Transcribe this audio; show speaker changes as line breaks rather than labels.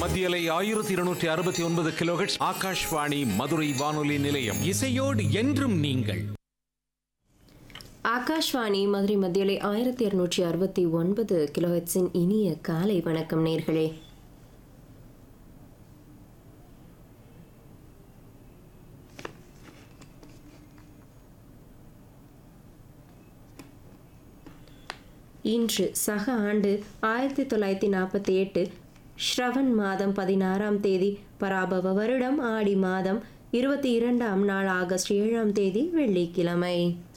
மத்தியலை ஆயிரத்தி இருநூற்றி அறுபத்தி ஒன்பது கிலோஹெட்ஸ் ஆகாஷ்வாணி மதுரை வானொலி நிலையம்
இசையோடு என்றும் நீங்கள்
ஆகாஷ்வாணி மதுரை மத்தியலை ஆயிரத்தி இருநூற்றி அறுபத்தி ஒன்பது கிலோஹெட்ஸின் இனிய காலை வணக்கம் நேர்களே இன்று சக ஆண்டு ஆயிரத்தி தொள்ளாயிரத்தி நாற்பத்தி எட்டு ஸ்ரவன் மாதம் பதினாறாம் தேதி பராபவ வருடம் ஆடி மாதம் இருபத்தி இரண்டாம் நாள் ஆகஸ்ட் ஏழாம் தேதி வெள்ளிக்கிழமை